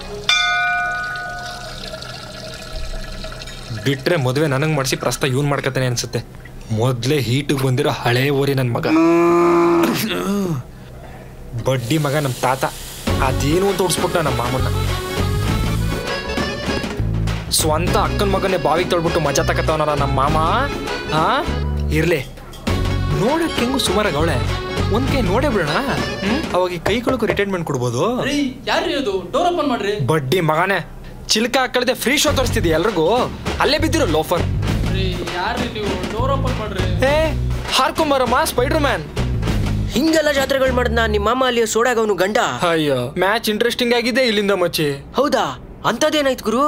ಬಿಟ್ರೆ ಮದುವೆ ನನಗೆ ಮಾಡಿಸಿ ಪ್ರಸ್ತ ಇವನ್ ಮಾಡ್ಕತಾನೆ ಅನ್ಸುತ್ತೆ ಮೊದ್ಲೇ ಹೀಟಿಗೆ ಬಂದಿರೋ ಹಳೆ ಓರಿ ನನ್ನ ಮಗ ಬಡ್ಡಿ ಮಗ ನಮ್ಮ ತಾತ ಅದೇನು ಅಂತ ಉಡ್ಸ್ಬಿಟ್ಟ ನಮ್ಮ ಮಾಮನ್ನ ಸ್ವಂತ ಅಕ್ಕನ ಮಗನೇ ಬಾವಿಗೆ ತೊಳ್ಬಿಟ್ಟು ಮಜಾ ತಕತ್ತವನಲ್ಲ ನಮ್ಮ ಮಾಮ ಆ ಇರ್ಲಿ ನೋಡಕ್ಕೆ ಹೆಂಗು ಸುಮಾರಾಗ ಅವಳೆ ಒಂದ್ ಕೈ ನೋಡೇ ಬಿಡೋಣ ಹ್ಮ್ ಅವಾಗ ಈ ಕೈ ಕೊಳಕು ರಿಟೈರ್ಮೆಂಟ್ ಕೊಡ್ಬೋದು
ರೀ ಯಾರ್ರೀ ಅದು ಡೋರ್ ಓಪನ್ ಮಾಡ್ರಿ
ಬಡ್ಡಿ ಮಗನೇ ಚಿಲ್ಕ ಹಾಕಳ್ದೆ ಫ್ರೀ ಶೋ ತೋರಿಸ್ತಿದ್ದೆ ಎಲ್ರಿಗೂ ಅಲ್ಲೇ ಬಿದ್ದಿರೋ ಲೋಫರ್
ರೀ ಯಾರ್ರೀ ನೀವು ಡೋರ್ ಓಪನ್ ಮಾಡ್ರಿ
ಏ ಹಾರ್ಕೊಂಬರಮ್ಮ ಸ್ಪೈಡರ್ ಮ್ಯಾನ್
ಹಿಂಗೆಲ್ಲ ಜಾತ್ರೆಗಳು ಮಾಡಿದ್ನ ನಿಮ್ಮ ಮಾಮ ಅಲ್ಲಿ ಸೋಡಾಗ ಅವನು ಗಂಡ
ಅಯ್ಯೋ ಮ್ಯಾಚ್ ಇಂಟ್ರೆಸ್ಟಿಂಗ್ ಆಗಿದೆ ಇಲ್ಲಿಂದ ಮಚ್ಚಿ
ಹೌದಾ ಅಂಥದ್ದೇನಾಯ್ತು ಗುರು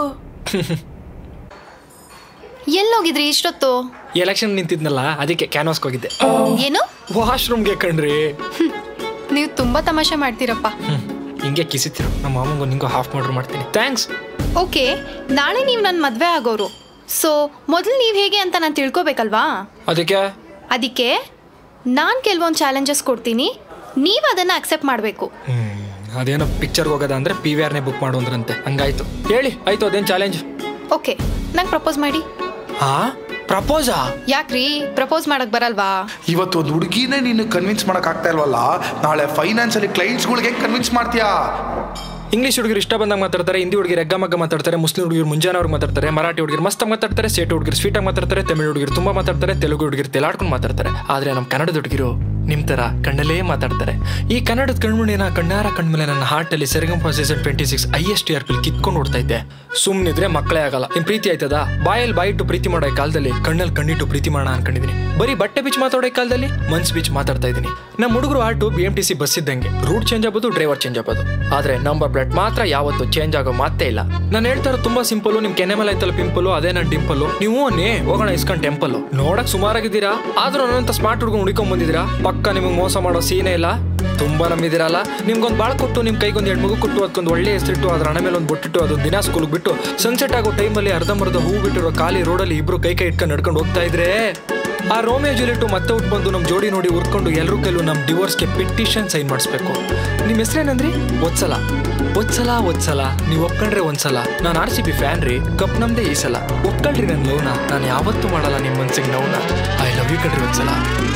ಎಲ್ಲೋಗಿದ್ರಿ ಇಷ್ಟೊತ್ತು
ಎಲೆಕ್ಷನ್ ನಿಂತಿದ್ನಲ್ಲ ಅದಕ್ಕೆ ಕ್ಯಾನ್ವಾಸ್ಗೆ ಹೋಗಿದ್ದೆ
ಏನು
ವಾಶ್ರೂಮ್ಗೆ ಕಣ್ರಿ
ನೀವು ತುಂಬಾ ತಮಾಷೆ ಮಾಡ್ತೀರಪ್ಪ
ಹ್ಮ್. ಹಿಂಗೆ ಕಿಸಿತಿರು ನಮ್ಮ ಮಾಮಂಗೂ ನಿಂಗೂ ಹಾಫ್ ಮಾಡ್ರ್ ಮಾಡ್ತೀನಿ ಥ್ಯಾಂಕ್ಸ್
ಓಕೆ ನಾಳೆ ನೀವು ನನ್ನ ಮದುವೆ ಆಗೋರು ಸೊ ಮೊದಲು ನೀವು ಹೇಗೆ ಅಂತ ನಾನು ತಿಳ್ಕೊಬೇಕಲ್ವಾ
ಅದಕ್ಕೆ
ಅದಕ್ಕೆ ನಾನು ಕೆಲವೊಂದು ಚಾಲೆಂಜಸ್ ಕೊಡ್ತೀನಿ ನೀವು ಅದನ್ನು ಅಕ್ಸೆಪ್ಟ್ ಮಾಡಬೇಕು
ಹ್ಮ್ ಅದೇನೋ ಪಿಕ್ಚರ್ಗೆ ಹೋಗೋದ ಅಂದ್ರೆ ಪಿ ವಿ ಆರ್ನೇ ಬುಕ್ ಮಾಡು ಅಂದ್ರಂತೆ ಹಂಗಾಯ್ತು ಹೇಳಿ ಆಯ್ತು ಅದೇನು ಚಾಲೆಂಜ್
ಓಕೆ ನಂಗೆ ಪ್ರಪೋಸ್ ಮಾಡಿ
ಹಾ ಪ್ರಪೋಸಾ
ಯಾಕ್ರಿ ಪ್ರಪೋಸ್ ಮಾಡಕ್ ಬರಲ್ವಾ
ಇವತ್ತು ಒಂದು ಹುಡುಗಿನೇ ನೀನು ಕನ್ವಿನ್ಸ್ ಮಾಡಕ್ ಆಗ್ತಾ ಇಲ್ವಲ್ಲ ನಾಳೆ ಫೈನಾನ್ಸ್ ಅಲ್ಲಿ ಕ್ಲೈಂಟ್ಸ್ಗಳಿಗೆ ಹೆಂಗ್ ಕನ್ವಿನ್ಸ್ ಮಾಡ್ತೀಯಾ
ಇಂಗ್ಲಿಷ್ ಹುಡುಗರು ಇಷ್ಟ ಬಂದಾಗ ಮಾತಾಡ್ತಾರೆ ಹಿಂದಿ ಹುಡುಗರು ಎಗ್ಗ ಮಗ್ಗ ಮಾತಾಡ್ತಾರೆ ಮುಸ್ಲಿಂ ಹುಡುಗರು ಮುಂಜಾನವ್ರು ಮಾತಾಡ್ತಾರೆ ಮರಾಠಿ ಹುಡುಗರು ಮಸ್ತ್ ಮಾತಾಡ್ತಾರೆ ಸೇಟ್ ಹುಡುಗರು ಸ್ವೀಟಾಗಿ ಮಾತಾಡ್ತಾರೆ ತಮಿಳು ಹುಡುಗರು ತುಂಬಾ ಮಾತಾಡ್ತಾರೆ ತೆಲುಗು ಹುಡುಗರು ತೆಲಾಡ್ಕೊಂಡು ಮಾತಾಡ್ತಾರೆ ಆದ್ರೆ ನಮ್ಮ ಕನ್ನಡದ ಹುಡುಗಿರು ನಿಮ್ ತರ ಕಣ್ಣಲ್ಲೇ ಮಾತಾಡ್ತಾರೆ ಈ ಕನ್ನಡದ ಕಣ್ಮುಣಿನ ಕಣ್ಣಾರ ಕಣ್ಮೇಲೆ ನನ್ನ ಹಾರ್ಟ್ ಅಲ್ಲಿ Saregamapa season twenty six I S T R P ಕಿತ್ಕೊಂಡು ಓಡ್ತಾ ಇದ್ದೆ ಸುಮ್ಮನಿದ್ರೆ ಮಕ್ಕಳೇ ಆಗಲ್ಲ ನಿಮ್ ಪ್ರೀತಿ ಆಯ್ತದ ಬಾಯಲ್ಲಿ ಬಾಯಿಟ್ಟು ಪ್ರೀತಿ ಮಾಡೋ ಈ ಕಾಲದಲ್ಲಿ ಕಣ್ಣಲ್ಲಿ ಕಣ್ಣಿಟ್ಟು ಪ್ರೀತಿ ಮಾಡೋಣ ಅನ್ಕೊಂಡಿದೀನಿ ಬರೀ ಬಟ್ಟೆ ಬಿಚ್ ಮಾತಾಡೋ ಈ ಕಾಲದಲ್ಲಿ ಮನ್ಸ್ ಬಿಚ್ ಮಾತಾಡ್ತಾ ಇದೀನಿ ನಮ್ಮ ಹುಡುಗರು ಆಟು B M T C bus ಇದ್ದಂಗೆ ರೂಟ್ ಚೇಂಜ್ ಆಗ್ಬೋದು ಡ್ರೈವರ್ ಚೇಂಜ್ ಆಗ್ಬೋದು ಆದ್ರೆ ನಂಬರ್ ಪ್ಲೇಟ್ ಮಾತ್ರ ಯಾವತ್ತು ಚೇಂಜ್ ಆಗೋ ಮಾತೇ ಇಲ್ಲ ನಾನು ಹೇಳ್ತಾ ಇರೋದು ತುಂಬಾ ಸಿಂಪಲ್ ನಿಮ್ ಕೆನೆ ಮೇಲೆ ಐತಲ್ಲ ಪಿಂಪಲ್ ಅದೇ ನನ್ನ ಡಿಂಪಲ್ ನೀವು ಅನ್ನಿ ಹೋಗೋಣ ಇಸ್ಕೊಂಡ್ ಟೆಂಪಲ್ ನೋಡಕ್ ಸುಮಾರಾಗಿದ್ದೀರಾ ಆದ್ರೂ ನನ್ನಂತ ಸ್ಮಾರ್ಟ್ ಹುಡುಗ ಹುಡ್ಕೊಂಡ್ ಬಂದಿದ್ದೀರಾ ಪಕ್ಕ ನಿಮಗೆ ಮೋಸ ಮಾಡೋ ಸೀನೇ ಇಲ್ಲ ತುಂಬಾ ನಂಬಿದಿರಲ್ಲ ನಿಮ್ಗೊಂದು ಬಾಳ್ ಕೊಟ್ಟು ನಿಮ್ ಕೈಗೊಂದು ಹೆಣ್ಮಗು ಕೊಟ್ಟು ಅದಕ್ಕೊಂದು ಒಳ್ಳೆ ಹೆಸರಿಟ್ಟು ಅದ್ರ ಹಣ ಮೇಲೆ ಒಂದು ಬೊಟ್ಟಿಟ್ಟು ಅದೊಂದು ದಿನ ಸ್ಕೂಲ್ಗೆ ಬಿಟ್ಟು ಸನ್ಸೆಟ್ ಆಗೋ ಟೈಮಲ್ಲಿ ಅರ್ಧಂಬರ್ಧ ಹೂ ಬಿಟ್ಟಿರೋ ಖಾಲಿ ರೋಡಲ್ಲಿ ಇಬ್ರು ಕೈ ಕೈ ಇಟ್ಕೊಂಡು ನಡ್ಕೊಂಡು ಹೋಗ್ತಾ ಇದ್ರೆ ಆ ರೋಮಿಯೋ ಜೂಲಿಯಟ್ ಮತ್ತೆ ಉಟ್ಬಂದು ನಮ್ಮ ಜೋಡಿ ನೋಡಿ ಉರ್ಕೊಂಡು ಎಲ್ಲರೂ ಕೆಲವು ನಮ್ಮ ಡಿವೋರ್ಸ್ಗೆ ಪಿಟಿಷನ್ ಸೈನ್ ಮಾಡಿಸ್ಬೇಕು ನಿಮ್ಮ ಹೆಸರೇನಂದ್ರಿ ಒತ್ಸಲ ಒತ್ಸಲ ಒತ್ಸಲ ನೀವು ಒಪ್ಕೊಂಡ್ರೆ ಒಂದ್ಸಲ ನಾನು ಆರ್ ಸಿ ಬಿ ಫ್ಯಾನ್ ರೀ ಕಪ್ ನಮ್ದೇ ಈ ಸಲ ಒಪ್ಕೊಳ್ರಿ ನನ್ನ ಲವ್ನ ನಾನು ಯಾವತ್ತೂ ಮಾಡಲ್ಲ ನಿಮ್ಮ ಮನ್ಸಿಗೆ ನೋವ್ನ ಐ ಲವ್ ಯು ಕಣ್ರಿ ಒಂದ್ಸಲ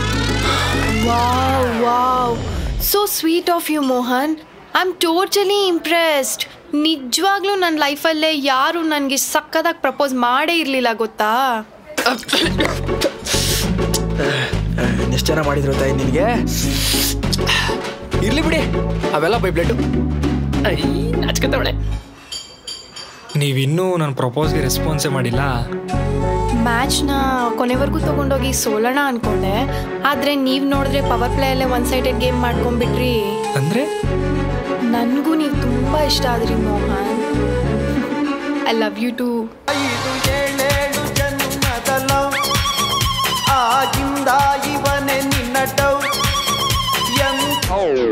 wow wow so sweet of you Mohan I am totally impressed ನಿಜವಾಗ್ಲೂ ನನ್ನ ಲೈಫಲ್ಲೇ ಯಾರು ನನಗೆ ಸಕ್ಕದಾಗಿ ಪ್ರಪೋಸ್ ಮಾಡೇ ಇರಲಿಲ್ಲ ಗೊತ್ತಾ
ಎಷ್ಟು ಜನ ಮಾಡಿದ್ರು ತಾಯಿ ನಿನಗೆ ಇರ್ಲಿ ಬಿಡಿ ಅವೆಲ್ಲ ಬೈಬ್ಲೆಟು ಐ ನಾಚ್ಕೊತಾವಳೆ ನೀವಿನ್ನೂ ನನ್ನ ಪ್ರಪೋಸ್ಗೆ ರೆಸ್ಪಾನ್ಸೇ ಮಾಡಿಲ್ಲ
ಮ್ಯಾಚ್ನ ಕೊನೆವರೆಗೂ ತೊಗೊಂಡೋಗಿ ಸೋಲೋಣ ಅನ್ಕೊಂಡೆ ಆದರೆ ನೀವು ನೋಡಿದ್ರೆ ಪವರ್ ಪ್ಲೇಯಲ್ಲೇ ಒನ್ ಸೈಡೆಡ್ ಗೇಮ್ ಮಾಡ್ಕೊಂಡ್ಬಿಟ್ರಿ
ಅಂದರೆ
ನನಗೂ ನೀವು ತುಂಬ ಇಷ್ಟ ಆದ್ರಿ Mohan I love you too
ಐದು ಏಳೇಳು ಜನ್ಮದ ಲವ್ ಆಗಿಂದ ಇವನೇ ನಿನ್ನ ಡವ್ ಎಂಥ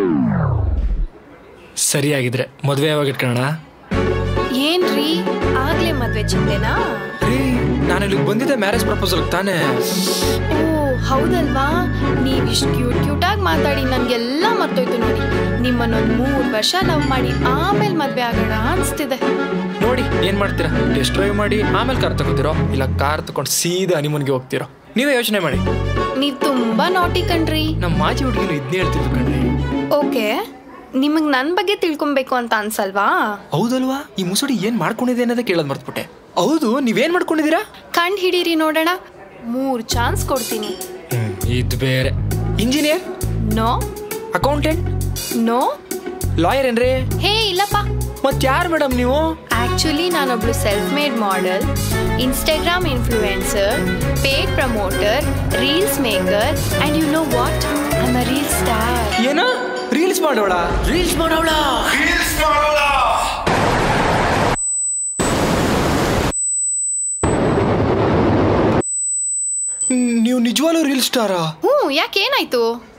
ಸರಿಯಾಗಿದ್ರೆ ಮದುವೆ ಯಾವಾಗ ಇಟ್ಕೊಳ್ಳೋಣ
ಏನ್ರಿ ಆಗ್ಲೇ ಮದ್ವೆ ಚಿಂತೆನಾ
ರೀ ನಾನು ಇಲ್ಲಿಗೆ ಬಂದಿದ್ದೆ ಮ್ಯಾರೇಜ್ ಪ್ರಪೋಸಲ್ ತಾನೇ
ಓ ಹೌದಲ್ವಾ ನೀವು ಇಷ್ಟು ಕ್ಯೂಟ್ ಕ್ಯೂಟಾಗಿ ಮಾತಾಡಿ ನನಗೆಲ್ಲ ಮರ್ತೋಯ್ತು ನೋಡಿ ನಿಮ್ಮನ್ನೊಂದು ಮೂರು ವರ್ಷ ಲವ್ ಮಾಡಿ ಆಮೇಲೆ ಮದ್ವೆ ಆಗೋಣ ಅನಿಸ್ತಿದೆ
ನೋಡಿ ಏನ್ ಮಾಡ್ತೀರಾ ಟೆಸ್ಟ್ ಡ್ರೈವ್ ಮಾಡಿ ಆಮೇಲೆ ಕಾರ್ ತಗೋತಿರೋ ಇಲ್ಲ ಕಾರ್ ತಗೊಂಡು ಸೀದಾ ಹನಿಮೂನ್ಗೆ ಹೋಗ್ತಿರೋ ನೀವೇ ಯೋಚನೆ ಮಾಡಿ
ನೀವು ತುಂಬ ನಾಟಿ ಕಣ್ರಿ
ನಮ್ಮ ಮಾಜಿ ಹುಡುಗಿನ ಇದನ್ನೇ ಹೇಳ್ತಿದ್ರು ಕಣ್ರಿ
ಓಕೆ ನಿಮಗೆ ನನ್ನ ಬಗ್ಗೆ ತಿಳ್ಕೊಬೇಕು ಅಂತ ಅನ್ಸಲ್ವಾ
ಹೌದಲ್ವಾ ಈ ಮುಸುಡಿ ಏನ್ ಮಾಡ್ಕೊಂಡಿದೆ ಅನ್ನೋದೇ ಕೇಳೋದ್ ಮರ್ತ್ಬಿಟ್ಟೆ ಹೌದು ನೀವೇನ್ ಮಾಡ್ಕೊಂಡಿದ್ದೀರಾ
ಕಂಡು ಹಿಡೀರಿ ನೋಡೋಣ ಮೂರು ಚಾನ್ಸ್ ಕೊಡ್ತೀನಿ
ಇದು ಬೇರೆ engineer
no
accountant
no
lawyer ಏನ್ರಿ
ಹೇ ಇಲ್ಲಪ್ಪ
ಮತ್ ಯಾರು ಮೇಡಮ್ ನೀವು
ಆಕ್ಚುಲಿ ನಾನೊಬ್ಳು self made model Instagram influencer paid promoter reels maker and you know what I'm a reel star
ಏನೋ ರೀಲ್ಸ್ ಮಾಡೋಳ
ರೀಲ್ಸ್ ಮಾಡೋಳ
ನೀವು ನಿಜವಾಗ್ಲೂ ರೀಲ್ ಸ್ಟಾರಾ
ಹ್ಞೂ ಯಾಕೇನಾಯ್ತು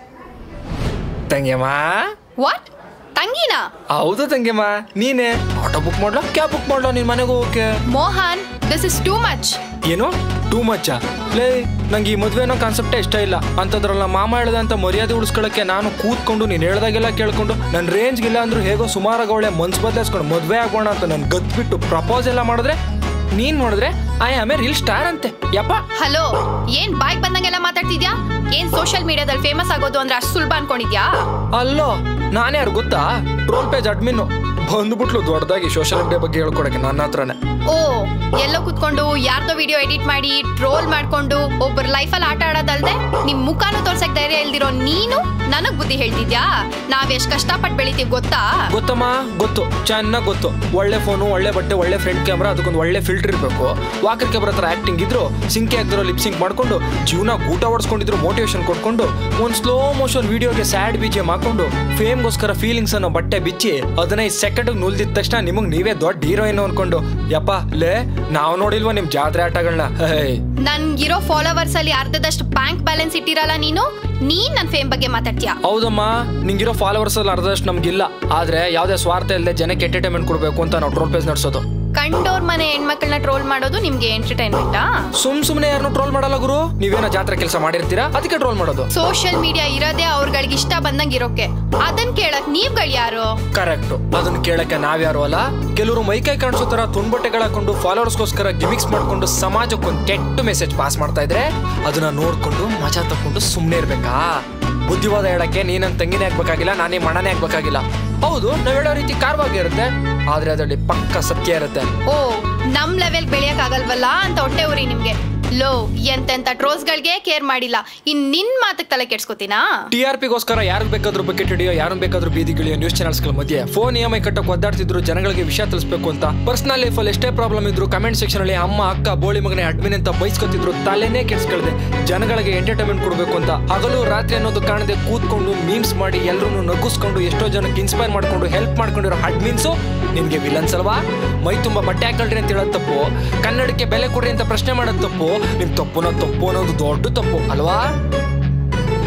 ತಂಗ್ಯಮ್ಮ
ವಾಟ್ ತಂಗಿನಾ
ಹೌದು ತಂಗ್ಯಮ್ಮ ನೀನೇ ಆಟೋ ಬುಕ್ ಮಾಡ್ಲಾ ಕ್ಯಾಬ್ ಬುಕ್ ಮಾಡ್ಲಾ ನಿನ್ ಮನೆಗೆ ಹೋಗಕ್ಕೆ
Mohan this is too much
ಏನು ಟೂ ಮಚ್ಚ ಲೇ ನಂಗೆ ಈ ಮದ್ವೆ ಅನ್ನೋ ಕಾನ್ಸೆಪ್ಟೇ ಇಷ್ಟ ಇಲ್ಲ ಅಂತದ್ರಲ್ಲ ಮಾಮ ಹೇಳ್ದೆ ಅಂತ ಮರ್ಯಾದೆ ಉಳಿಸ್ಕೊಳಕ್ಕೆ ನಾನು ಕೂತ್ಕೊಂಡು ನೀನು ಹೇಳ್ದಾಗೆಲ್ಲ ಕೇಳ್ಕೊಂಡು ನನ್ನ ರೇಂಜ್ಗಿಲ್ಲ ಅಂದ್ರೂ ಹೇಗೋ ಸುಮಾರಾಗ ಅವಳೆ ಮನ್ಸು ಬದಲಾಯಿಸ್ಕೊಂಡು ಮದ್ವೆ ಆಗೋಣ ಅಂತ ನನ್ ಗತ್ಬಿಟ್ಟು ಪ್ರಪೋಸ್ ಎಲ್ಲ ಮಾಡಿದ್ರೆ ನೀನ್ ನೋಡಿದ್ರೆ I am a reel star ಅಂತೆ ಯಪ್ಪ
ಹಲೋ ಏನ್ ಬಾಯ್ ಬಂದಂಗೆಲ್ಲ ಮಾತಾಡ್ತಿದ್ಯಾ ಏನ್ ಸೋಷಿಯಲ್ ಮೀಡಿಯಾದಲ್ಲಿ ಫೇಮಸ್ ಆಗೋದು ಅಂದ್ರೆ ಅಷ್ಟು ಸುಲಭ ಅನ್ಕೊಂಡಿದ್ಯಾ
ಅಲ್ಲೋ ನಾನೇ ಯಾರು ಗೊತ್ತಾ ಟ್ರೋಲ್ ಪೇಜ್ ಅಡ್ಮಿನ್ ಬಂದ್ಬಿಟ್ಲು ದೊಡ್ಡದಾಗಿ ಸೋಷಿಯಲ್ ಮೀಡಿಯಾ ಬಗ್ಗೆ ಹೇಳ್ಕೊಡಕ್ಕೆ ನನ್ನ ಹತ್ರನೇ
ಓ ಎಲ್ಲೋ ಕುತ್ಕೊಂಡು ಯಾರ್ದೋ ವಿಡಿಯೋ ಎಡಿಟ್ ಮಾಡಿ ಟ್ರೋಲ್ ಮಾಡ್ಕೊಂಡು ಒಬ್ಬರ ಲೈಫಲ್ಲಿ ಆಟ ಆಡೋದಲ್ದೆ ನಿಮ್ ಮುಖಾನು ತೋರ್ಸಕ್ ಧೈರ್ಯ ಇಲ್ದಿರೋ ನೀನು ನನಗ್ ಬುದ್ಧಿ ಹೇಳ್ತಿದ್ಯಾ ನಾವ್ ಎಷ್ಟ್ ಕಷ್ಟಪಟ್ಟು ಬೆಳಿತೀವಿ ಗೊತ್ತಾ
ಗೊತ್ತಮ್ಮ ಗೊತ್ತು ಚೆನ್ನಾಗಿ ಗೊತ್ತು ಒಳ್ಳೆ ಫೋನು ಒಳ್ಳೆ ಬಟ್ಟೆ ಒಳ್ಳೆ ಫ್ರಂಟ್ ಕ್ಯಾಮ್ರಾ ಅದಕ್ಕೊಂದು ಒಳ್ಳೆ ಫಿಲ್ಟರ್ ಇರಬೇಕು ವಾಕರ್ ಕ್ಯಾಮ್ರಾ ಹತ್ರ ಆಕ್ಟಿಂಗ್ ಇದ್ರು ಸಿಂಕೆ ಆಗಿರೋ ಲಿಪ್ ಸಿಂಕ್ ಮಾಡ್ಕೊಂಡು ಜೀವನ ಊಟ ಹೊಡ್ಸ್ಕೊಂಡಿದ್ರು ಮೋಟಿವೇಶನ್ ಕೊಟ್ಕೊಂಡು ಒಂದು ಸ್ಲೋ ಮೋಷನ್ ವಿಡಿಯೋಗೆ ಸ್ಯಾಡ್ ಬೀಜೆ ಹಾಕೊಂಡು ಫೇಮ್ಗೋಸ್ಕರ ಫೀಲಿಂಗ್ಸ್ ಅನ್ನೋ ಬಟ್ಟೆ ಬಿಚ್ಚಿ ಹದಿನೈದು ಸೆಕೆಂಡ್ ನುಲ್ದಿದ ತಕ್ಷಣ ನಿಮಗೆ ನೀವೇ ದೊಡ್ಡ ಹೀರೋಯಿನ್ ಅನ್ಕೊಂಡು ಯಪ್ಪ ಲೇ ನಾವು ನೋಡಿಲ್ವಾ ನಿಮ್ ಜಾತ್ರೆ ಆಟಗಳನ್ನ ಹೇ
ನನ್ಗಿರೋ ಫಾಲೋವರ್ಸ್ ಅಲ್ಲಿ ಅರ್ಧದಷ್ಟು ಬ್ಯಾಂಕ್ ಬ್ಯಾಲೆನ್ಸ್ ಇಟ್ಟಿರಲ್ಲ ನೀನು ನೀನ್ ನನ್ ಫೇಮ್ ಬಗ್ಗೆ ಮಾತಾಡ್ತೀಯಾ
ಹೌದಮ್ಮ ನಿಂಗಿರೋ ಫಾಲೋವರ್ಸ್ ಅಲ್ಲಿ ಅರ್ಧದಷ್ಟು ನಮ್ಗಿಲ್ಲ ಆದ್ರೆ ಯಾವ್ದೇ ಸ್ವಾರ್ಥ ಇಲ್ಲದೆ ಜನಕ್ಕೆ ಎಂಟರ್ಟೈನ್ಮೆಂಟ್ ಕೊಡಬೇಕು ಅಂತ ನಾವು ಟ್ರೋಲ್ ಪೇಜ್ ನಡೆಸೋದು
ಕಂಡೋರ್ ಮನೆ ಹೆಣ್ಮಕ್ಳನ್ನ ಟ್ರೋಲ್ ಮಾಡೋದು ನಿಮ್ಗೆ ಎಂಟರ್ಟೈನ್ಮೆಂಟಾ
ಸುಮ್ ಸುಮ್ನೆ ಯಾರನ್ನು ಟ್ರೋಲ್ ಮಾಡಲ್ಲ ಗುರು ನೀವೇನೋ ಜಾತ್ರೆ ಕೆಲಸ ಮಾಡಿರ್ತೀರಾ ಅದಕ್ಕೆ ಟ್ರೋಲ್ ಮಾಡೋದು
ಸೋಷಿಯಲ್ ಮೀಡಿಯಾ ಇರೋದೇ ಅವ್ರಗಳಿಗೆ ಇಷ್ಟ ಬಂದಂಗ್ ಇರೋಕೆ ಅದನ್ ಕೇಳಕ್ ನೀವ್ಗಳು ಯಾರು
ಕರೆಕ್ಟ್ ಅದನ್ನ ಕೇಳಕ್ಕೆ ನಾವ್ಯಾರು ಅಲ್ಲ ಕೆಲವರು ಮೈಕೈ ಕಾಣಿಸೋ ತರ ತುಂಡ್ಬಟ್ಟೆಗಳು ಹಾಕೊಂಡು ಫಾಲೋವರ್ಸ್ಗೋಸ್ಕರ ಗಿಮಿಕ್ಸ್ ಮಾಡ್ಕೊಂಡು ಸಮಾಜಕ್ಕೊಂದು ಕೆಟ್ಟ ಮೆಸೇಜ್ ಪಾಸ್ ಮಾಡ್ತಾ ಇದ್ರೆ ಅದನ್ನ ನೋಡ್ಕೊಂಡು ಮಜಾ ತಕೊಂಡು ಸುಮ್ಮನೆ ಇರ್ಬೇಕಾ ಬುದ್ಧಿವಾದ ಹೇಳಕ್ಕೆ ನೀ ನನ್ನ ತಂಗಿನೇ ಆಗ್ಬೇಕಾಗಿಲ್ಲ ನಾನೇ ಮಣನೇ ಆಗ್ಬೇಕಾಗಿಲ್ಲ ಹೌದು ನಾವ್ ಹೇಳೋ ರೀತಿ ಕಾರವಾಗಿ ಇರುತ್ತೆ ಆದ್ರೆ ಅದರಲ್ಲಿ ಪಕ್ಕ ಸತ್ಯ ಇರುತ್ತೆ
ಓ ನಮ್ ಲೆವೆಲ್ ಬೆಳೆಯಕ್ ಆಗಲ್ವಲ್ಲ ಅಂತ ಹೊಟ್ಟೆ ಉರಿ ನಿಮ್ಗೆ ಲೋ ಎಂತೆಂತ ಟ್ರೋಲ್ಸ್ಗಳಿಗೆ ಕೇರ್ ಮಾಡಿಲ್ಲ ಇನ್ ನಿನ್ ಮಾತಕ್ ತಲೆ ಕೆಡ್ಸ್ಕೊತೀನಾ
ಟಿ ಆರ್ ಪಿಗೋಸ್ಕರ ಯಾರು ಬೇಕಾದ್ರೂ ಬಕೆಟ್ ಹಿಡಿಯೋ ಯಾರು ಬೇಕಾದ್ರೂ ಬೀದಿಗಿಳಿಯೋ ನ್ಯೂಸ್ ಚಾನಲ್ಸ್ಗಳ ಮಧ್ಯೆ ಫೋನ್ ಇ ಎಂ ಐ ಕಟ್ಟಕ್ಕೆ ಒದ್ದಾಡ್ತಿದ್ರು ಜನಗಳಿಗೆ ವಿಷಯ ತಿಳಿಸ್ಬೇಕು ಅಂತ ಪರ್ಸನಲ್ ಲೈಫಲ್ಲಿ ಎಷ್ಟೇ ಪ್ರಾಬ್ಲಮ್ ಇದ್ರು ಕಮೆಂಟ್ ಸೆಕ್ಷನ್ ಅಲ್ಲಿ ಅಮ್ಮ ಅಕ್ಕ ಬೋಳಿ ಮಗನೇ ಅಡ್ಮಿನ್ ಅಂತ ಬೈಸ್ಕೊತಿದ್ರು ತಲೆನೇ ಕೆಡ್ಸ್ಕೊಳ್ದೆ ಜನಗಳಿಗೆ ಎಂಟರ್ಟೈನ್ಮೆಂಟ್ ಕೊಡಬೇಕು ಅಂತ ಹಗಲು ರಾತ್ರಿ ಅನ್ನೋದು ಕಾಣದೆ ಕೂತ್ಕೊಂಡು ಮೀಮ್ಸ್ ಮಾಡಿ ಎಲ್ಲರೂ ನಗುಸ್ಕೊಂಡು ಎಷ್ಟೋ ಜನಕ್ಕೆ ಇನ್ಸ್ಪೈರ್ ಮಾಡ್ಕೊಂಡು ಹೆಲ್ಪ್ ಮಾಡ್ಕೊಂಡಿರೋ ಅಡ್ಮಿನ್ಸು ನಿಮ್ಗೆ ವಿಲನ್ಸ್ ಅಲ್ವಾ ಮೈ ತುಂಬಾ ಬಟ್ಟೆ ಹಾಕೊಳ್ರಿ ಅಂತ ಹೇಳೋದು ತಪ್ಪು ಕನ್ನಡಕ್ಕೆ ಬೆಲೆ ಕೊಡ್ರಿ ಅಂತ ಪ್ರಶ್ನೆ ಮಾಡೋದು ತಪ್ಪು ನಿಮ್ ತಪ್ಪುನ ತಪ್ಪು ಅನ್ನೋದು ದೊಡ್ಡ ತಪ್ಪು ಅಲ್ವಾ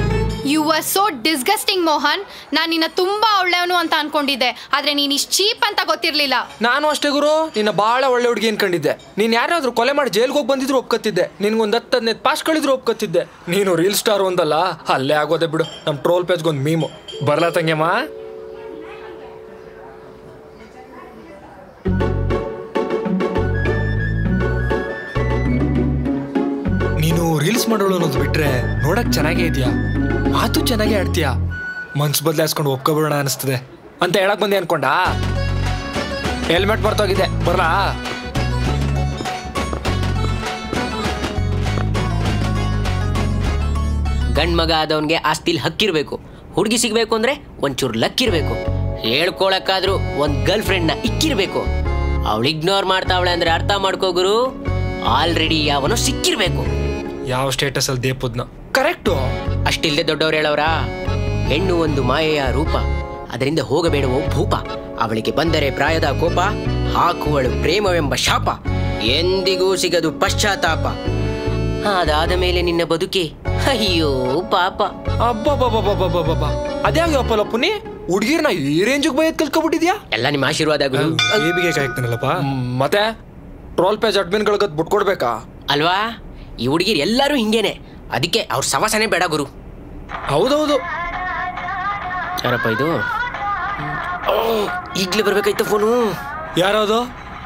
you are so disgusting Mohan ನಾನು ನಿನ್ನ ತುಂಬಾ ಒಳ್ಳೆಯವನು ಅಂತ ಅನ್ಕೊಂಡಿದ್ದೆ ಆದ್ರೆ ನೀನ್ ಇಷ್ಟು ಚೀಪ್ ಅಂತ ಗೊತ್ತಿರ್ಲಿಲ್ಲ
ನಾನು ಅಷ್ಟೇ ಗುರು ನಿನ್ನ ಭಾಳ ಒಳ್ಳೆ ಹುಡುಗಿ ಅನ್ಕೊಂಡಿದ್ದೆ ನೀನು ಯಾರಾದ್ರೂ ಕೊಲೆ ಮಾಡಿ ಜೈಲ್ಗೆ ಹೋಗಿ ಬಂದಿದ್ರು ಒಪ್ಕೊತಿದ್ದೆ ನಿನ್ಗೊಂದು ಹತ್ತು ಹದಿನೈದು ಪಾಸ್ ಕಳಿದ್ರು ಒಪ್ಕೊತಿದ್ದೆ ನೀನು ರೀಲ್ ಸ್ಟಾರ್ ಒಂದಲ್ಲ ಅಲ್ಲೇ ಆಗೋದೆ ಬಿಡು ನಮ್ಮ ಟ್ರೋಲ್ ಪೇಜ್ಗೊಂದು ಮೀಮು ಬರ್ಲಾ ತಂಗ್ಯಮ್ಮ ನೀನು ರೀಲ್ಸ್ ಮಾಡೋಳು ಅನ್ನೋದು ಬಿಟ್ರೆ ನೋಡಕ್ ಚೆನ್ನಾಗೇ ಇದೆಯಾ ಮಾತು ಚೆನ್ನಾಗೇ ಆಡ್ತೀಯಾ ಮನ್ಸು ಬದಲಾಯಿಸ್ಕೊಂಡು ಒಪ್ಕೊಬಿಡೋಣ ಅನಿಸ್ತದೆ ಅಂತ ಹೇಳಕ್ ಬಂದೆ ಅನ್ಕೊಂಡಾ ಹೆಲ್ಮೆಟ್ ಬರ್ತೋಗಿದೆ ಬರ್ಲಾ
ಗಂಡ್ ಮಗ ಆದವನ್ಗೆ ಆಸ್ತಿಲ್ ಹಕ್ಕಿರ್ಬೇಕು ಹುಡುಗಿ ಸಿಗ್ಬೇಕು ಅಂದ್ರೆ ಒಂಚೂರು ಲಕ್ಕಿರ್ಬೇಕು ಹೇಳ್ಕೊಳಕ್ಕಾದ್ರೂ ಒಂದ್ ಗರ್ಲ್ ಫ್ರೆಂಡ್ ನ ಇಕ್ಕಿರ್ಬೇಕು ಅವಳು ಇಗ್ನೋರ್ ಮಾಡ್ತಾವಳೆ ಅಂದ್ರೆ ಅರ್ಥ ಮಾಡ್ಕೋ ಗುರು ಆಲ್ರೆಡಿ ಯಾವನೋ ಸಿಕ್ಕಿರ್ಬೇಕು
ಯಾವ ಸ್ಟೇಟಸ್ ಅಲ್ಲಿ ದೇಪದ್ನ ಕರೆಕ್ಟು
ಅಷ್ಟಿಲ್ದೆ ದೊಡ್ಡವ್ರು ಹೇಳವ್ರ ಹೆಣ್ಣು ಒಂದು ಮಾಯೆಯ ರೂಪ ಅದರಿಂದ ಹೋಗಬೇಡವೋ ಭೂಪ ಅವಳಿಗೆ ಬಂದರೆ ಪ್ರಾಯದ ಕೋಪ ಹಾಕುವಳು ಪ್ರೇಮವೆಂಬ ಶಾಪ ಎಂದಿಗೂ ಸಿಗದು ಪಶ್ಚಾತ್ತಾಪ ಅದಾದ ಮೇಲೆ ನಿನ್ನ ಬದುಕಿ ಅಯ್ಯೋ ಪಾಪ
ಅಬ್ಬಬ್ಬಬ್ಬಬ್ಬಬ್ಬಬ್ಬ ಅದ್ಯಾವ ಪುನಿ ಹುಡ್ಗಿರ್ನ ಈ ರೇಂಜಿಗೆ ಬೈಯತ್ ಕಲ್ತ್ಕೊಬಿಟ್ಟಿದ್ಯಾ
ಎಲ್ಲ ನಿಮ್ಮ ಆಶೀರ್ವಾದ ಗುರು
ಬೇಬಿಗೆ ಕಾಯ್ತಾನಲ್ಲಪ್ಪ ಮತ್ತೆ ಟ್ರೋಲ್ ಪೇಜ್ ಅಡ್ಮಿನ್ಗಳಿಗದ್ ಬಿಟ್ಕೊಡ್ಬೇಕಾ
ಅಲ್ವಾ ಈ ಹುಡುಗಿರು ಎಲ್ಲರೂ ಹಿಂಗೇನೆ ಅದಕ್ಕೆ ಅವ್ರ ಸವಾಸನೆ ಬೇಡ ಗುರು
ಹೌದೌದು
ಯಾರಪ್ಪ ಇದು ಈಗ್ಲೇ ಬರ್ಬೇಕಾಯ್ತು ಫೋನು
ಯಾರದು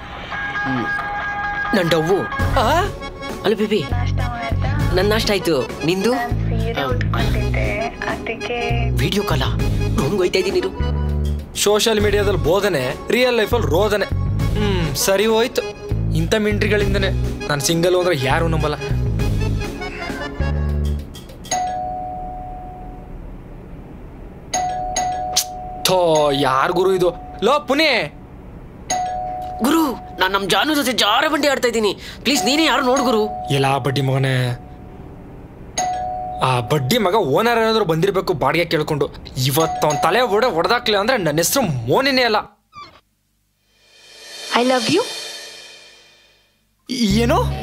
ನನ್ ಡವ್ವು
ಆ?
ಅಲ್ಲ ಬೇಬಿ ನನ್ನ ನಾಷ್ಟ ಆಯ್ತು ನಿಂದು ವಿಡಿಯೋ ಕಾಲ ರೂಮ್ಗೆ ಹೋಯ್ತಾ ಇದ್ದೀನಿ ನೀರು
ಸೋಷಿಯಲ್ ಮೀಡಿಯಾದಲ್ಲಿ ಬೋಧನೆ ರಿಯಲ್ ಲೈಫಲ್ಲಿ ರೋದನೆ ಹ್ಮ್ ಸರಿ ಹೋಯ್ತು ಇಂಥ ಮಿಂಟ್ರಿಗಳಿಂದನೇ ನಾನು ಸಿಂಗಲ್ ಹೋದ್ರೆ ಯಾರು ನಂಬಲ್ಲ ಥೋ ಯಾರ್ ಗುರು ಇದು ಲೋ ಪುನಿ
ಗುರು ನಾನು ನಮ್ಮ ಜಾನು ಜೊತೆ ಜಾರ ಬಂಡಿ ಆಡ್ತಾ ಇದ್ದೀನಿ ಪ್ಲೀಸ್ ನೀನೇ ಯಾರು ನೋಡು ಗುರು
ಎಲ್ಲ ಬಡ್ಡಿ ಮಗನೇ ಆ ಬಡ್ಡಿ ಮಗ ಓನರ್ ಏನಾದ್ರು ಬಂದಿರ್ಬೇಕು ಬಾಡಿಗೆ ಕೇಳ್ಕೊಂಡು ಇವತ್ತು ಅವ್ನ ತಲೆ ಒಡೆ ಹೊಡೆದಾಕ್ಲಿ ಅಂದ್ರೆ ನನ್ನ ಹೆಸರು ಮೋನಿನೇ ಅಲ್ಲ
ಐ ಲವ್ ಯು
ಏನೋ